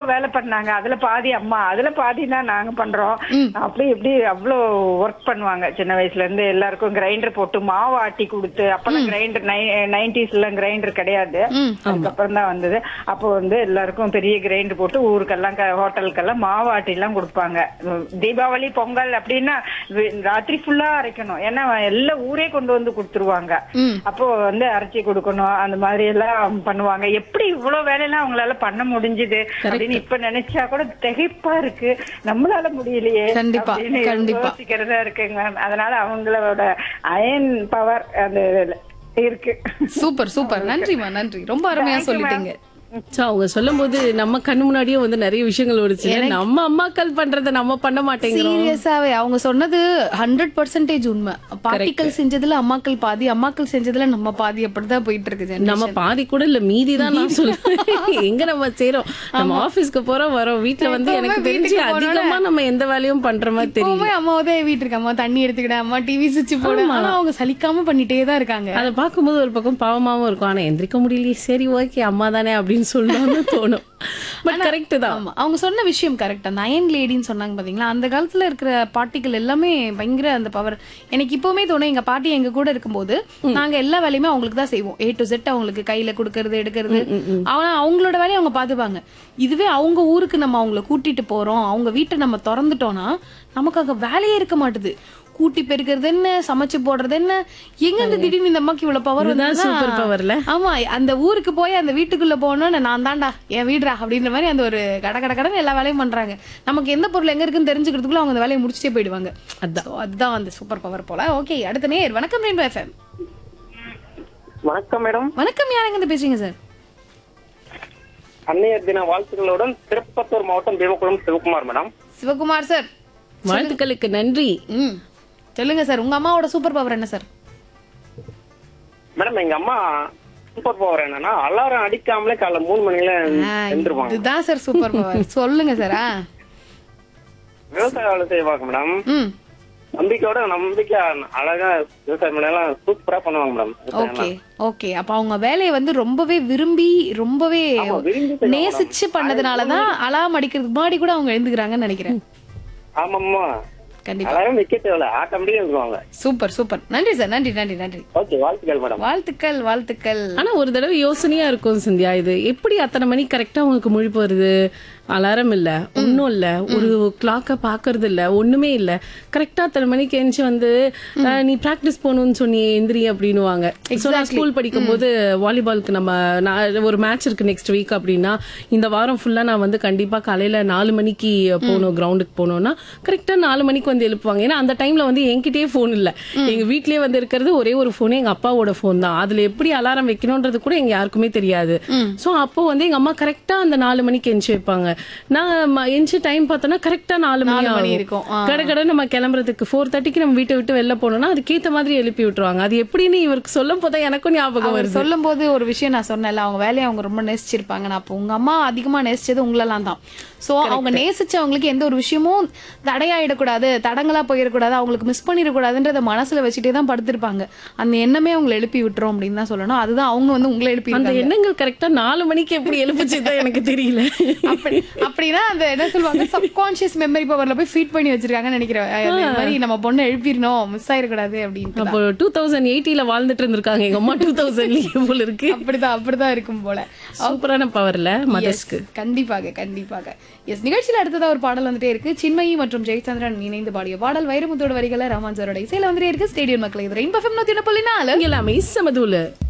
வேலை பண்ணாங்க அதுல பாதி அம்மா அதுல பாதி தான் நாங்க பண்றோம் அப்படி இப்படி அவ்வளோ ஒர்க் பண்ணுவாங்க சின்ன வயசுல இருந்து எல்லாருக்கும் கிரைண்டர் போட்டு மாவு ஆட்டி கொடுத்து அப்பெல்லாம் கிரைண்டர் நைன்டிஸ்ல கிரைண்டர் கிடையாது அதுக்கப்புறம் தான் வந்தது அப்போ வந்து எல்லாருக்கும் பெரிய கிரைண்டர் போட்டு ஊருக்கெல்லாம் க- ஹோட்டலுக்கெல்லாம் மாவு ஆட்டி எல்லாம் கொடுப்பாங்க உம், தீபாவளி பொங்கல் அப்படின்னா வி- ராத்திரி ஃபுல்லா அரைக்கணும் ஏன்னா எல்லா ஊரே கொண்டு வந்து கொடுத்துருவாங்க அப்போ வந்து அரைச்சி கொடுக்கணும் அந்த மாதிரி எல்லாம் பண்ணுவாங்க எப்படி இவ்வளவு வேலையெல்லாம் அவங்களால பண்ண முடிஞ்சுது அப்படின்னு இப்ப நினைச்சா கூட திகைப்பா இருக்கு நம்மளால முடியலையே கண்டிப்பா, அப்படின்னு கண்டிப்பா. யோசிக்கிறதா இருக்குங்க அதனால அவங்களோட அயன் பவர் அந்த இதுல இருக்கு சூப்பர் சூப்பர் நன்றிமா நன்றி ரொம்ப அருமையா Thank you, சொல்லிட்டீங்க சோ அவங்க சொல்லும் போது நம்ம கண்ணு முன்னாடியே வந்து நிறைய விஷயங்கள் ஓடுச்சு நம்ம அம்மாக்கள் பண்றதை நம்ம பண்ண மாட்டேங்கிறோம் சீரியஸாவே அவங்க சொன்னது ஹண்ட்ரட் பர்சன்டேஜ் உண்மை பாட்டிகள் செஞ்சதுல அம்மாக்கள் பாதி அம்மாக்கள் செஞ்சதுல நம்ம பாதி அப்படிதான் போயிட்டு இருக்கு generation. நம்ம பாதி கூட இல்ல மீதி தான் நான் சொல்லுவேன் எங்க நம்ம செய்றோம் நம்ம ஆபீஸ்க்கு போறோம் வரோம் வீட்ல வந்து எப்பவுமே எனக்கு தெரிஞ்சு வீட்டுக்கு போனோனே- அதிகமா நம்ம எந்த வேலையும் பண்ற மாதிரி தெரியல எப்பவுமே அம்மாவதே வீட்டு இருக்கு அம்மா தண்ணி எடுத்துக்கிட அம்மா டிவி சுவிட்ச் போடு ஆனா அவங்க சலிக்காம பண்ணிட்டே தான் இருக்காங்க அதை பார்க்கும்போது ஒரு பக்கம் பாவமாவும் இருக்கும் ஆனா எந்திரிக்க முடியலையே சரி ஓகே அம்மா தானே அப்படின்னு சொல்லலாம்னு தோணும் பட் கரெக்ட் தான் ஆமா அவங்க சொன்ன விஷயம் கரெக்ட் அந்த அயன் லேடின்னு சொன்னாங்க பாத்தீங்களா அந்த காலத்துல இருக்கிற பாட்டிகள் எல்லாமே பயங்கர அந்த பவர் எனக்கு இப்பவுமே தோணும் எங்க பாட்டி எங்க கூட இருக்கும்போது நாங்க எல்லா வேலையுமே அவங்களுக்கு தான் செய்வோம் ஏ டு செட் அவங்களுக்கு கையில கொடுக்கறது எடுக்கிறது ஆனா அவங்களோட வேலையை அவங்க பாத்துப்பாங்க இதுவே அவங்க ஊருக்கு நம்ம அவங்கள கூட்டிட்டு போறோம் அவங்க வீட்டை நம்ம திறந்துட்டோம்னா நமக்கு அங்க வேலையே இருக்க மாட்டுது கூட்டி பெருக்கிறது என்ன சமைச்சு போடுறது என்ன எங்க இருந்து திடீர்னு இந்த அம்மாக்கு இவ்வளவு பவர் இதுதான் super power ல. ஆமா அந்த ஊருக்கு போய் அந்த வீட்டுக்குள்ள போனோன்னு நான் தான்டா என் வீடுடா அப்படின்ற மாதிரி அந்த ஒரு கட கட கடன்னு எல்லா வேலையும் பண்றாங்க நமக்கு எந்த பொருள் எங்க இருக்குன்னு தெரிஞ்சுக்கிறதுக்குள்ள அவங்க அந்த வேலையை முடிச்சுட்டே போயிடுவாங்க அதான். So, அதுதான் அந்த சூப்பர் பவர் போல ஓகே அடுத்த நேர் வணக்கம் ரெயின்போ எஃப்எம் வணக்கம் மேடம் வணக்கம் யாருங்க இருந்து பேசுறீங்க சார் அன்னையர் தின வாழ்த்துக்களுடன் திருப்பத்தூர் மாவட்டம் பீமகுளம் சிவகுமார் மேடம் சிவகுமார் சார் வாழ்த்துக்களுக்கு நன்றி ம் சொல்லுங்க சார் உங்க அம்மாவோட சூப்பர் பவர் என்ன சார் மேடம் எங்க அம்மா சூப்பர் பவர் என்னன்னா அலாரம் அடிக்காமலே காலைல மூணு மணில எழுந்திருவாங்க இதுதான் சார் சூப்பர் பவர் சொல்லுங்க சார் ஆ விவசாய வேலை செய்வாங்க மேடம் ம் நம்பிக்கையோட நம்பிக்கை அழகா விவசாயம் எல்லாம் சூப்பரா பண்ணுவாங்க மேடம் ஓகே ஓகே அப்ப அவங்க வேலையை வந்து ரொம்பவே விரும்பி ரொம்பவே ஆமா, விரும்பி செய்வாங்க நேசிச்சு பண்ணதுனாலதான் அலாம் அடிக்கிறதுக்கு முன்னாடி கூட அவங்க எழுந்துக்கிறாங்கன்னு நினைக்கிறேன் ஆமாம்மா கண்டிப்பா அலாரம் வைக்க தேவையில்ல ஆட்டோமேட்டிக்கா எழுதுவாங்க சூப்பர் சூப்பர் நன்றி சார் நன்றி நன்றி நன்றி ஓகே வாழ்த்துக்கள் மேடம் வாழ்த்துக்கள் வாழ்த்துக்கள் ஆனா ஒரு தடவை யோசனையா இருக்கும் சந்தியா இது எப்படி அத்தனை மணி கரெக்டா உங்களுக்கு முழிப்பு வருது அலாரம் இல்ல ஒண்ணும் இல்ல ஒரு கிளாக்க பாக்குறது இல்ல ஒண்ணுமே இல்ல கரெக்டா அத்தனை மணிக்கு எந்திச்சு வந்து அஹ், நீ பிராக்டிஸ் போகணும்னு சொன்னியே எந்திரி அப்படின்னுவாங்க So, நான் ஸ்கூல் படிக்கும் போது வாலிபாலுக்கு நம்ம நான் ஒரு மேட்ச் இருக்கு நெக்ஸ்ட் வீக் அப்படின்னா இந்த வாரம் ஃபுல்லா நான் வந்து கண்டிப்பா காலையில நாலு மணிக்கு போகணும் கிரவுண்டுக்கு போகணும்னா கரெக்டா நாலு மணிக்கு வந்து எழுப்புவாங்க ஏன்னா அந்த டைம்ல வந்து என்கிட்டயே போன் இல்ல எங்க வீட்லயே வந்து இருக்கிறது ஒரே ஒரு போன் எங்க அப்பாவோட போன் தான் அதுல எப்படி அலாரம் வைக்கணும்ன்றது கூட எங்க யாருக்குமே தெரியாது சோ அப்போ வந்து எங்க அம்மா கரெக்டா அந்த நாலு மணிக்கு எந்திச்சு வைப்பாங்க நான் ம- எந்திச்சு டைம் பார்த்தோன்னா கரெக்டா நாலு மணி நாலு மணி ஆகும். இருக்கும். ஆ. கடை கடை நம்ம கிளம்புறதுக்கு ஃபோர் தேர்ட்டிக்கு நம்ம வீட்டை விட்டு வெளில போனோம்னா அதுக்கேத்த மாதிரி எழுப்பி விட்டுருவாங்க அது எப்படின்னு இவருக்கு சொல்லும் போதான் எனக்கும் ஞாபகம் அவர் வருது சொல்லும் போது ஒரு விஷயம் நான் சொன்னேன்ல அவங்க வேலையை அவங்க ரொம்ப நேசிச்சிருப்பாங்க நான் அப்போ உங்க அம்மா அதிகமா நேசிச்சது உங்களெல்லாம் தான் சோ அவங்க நேசிச்சவங்களுக்கு எந்த ஒரு விஷயமும் தடையாயிடக்கூடாது தடங்களா போயிடக்கூடாது அவங்களுக்கு மிஸ் பண்ணிடக்கூடாதுன்றத மனசுல வச்சுட்டே தான் படுத்திருப்பாங்க அந்த எண்ணமே அவங்களை எழுப்பி விட்டுரும் அப்படின்னு தான் சொல்லணும் அதுதான் அவங்க வந்து உங்களை எழுப்பி அந்த இருக்காங்க. எண்ணங்கள் கரெக்டா நாலு மணிக்கு எப்படி எழுப்பிச்சுதான் எனக்கு தெரியல அப்படி அப்படின்னா அந்த என்ன சொல்லுவாங்க சப்கான்ஷியஸ் மெமரி பவர்ல போய் ஃபீட் பண்ணி வச்சிருக்காங்கன்னு நினைக்கிறேன் அது மாதிரி நம்ம பொண்ணை எழுப்பிடணும் மிஸ் ஆயிடக்கூடாது அப்படின்ட்டு அப்போ டூ தௌசண்ட் எயிட்டில வாழ்ந்துட்டு இருந்திருக்காங்க எங்க அம்மா டூ தௌசண்ட்லயே போல இருக்கு அப்படிதான் அப்படிதான் இருக்கும் போல சூப்பரான பவர்ல மதர்ஸ்க்கு Yes, கண்டிப்பாக கண்டிப்பாக எஸ் நிகழ்ச்சியில அடுத்ததா ஒரு பாடல் வந்துட்டே இருக்கு சின்மயி மற்றும் ஜெயச்சந்திரன் இணைந்து பாடிய பாடல் வைரமுத்தோட வரிகளை ராமான் சாரோட இசையில வந்துட்டே இருக்கு ஸ்டேடியம் மக்கள் இது ரெயின் பஃபம் நூத்தி ஒண்ணு புள்ளி நாலு எல்லாமே சமதூல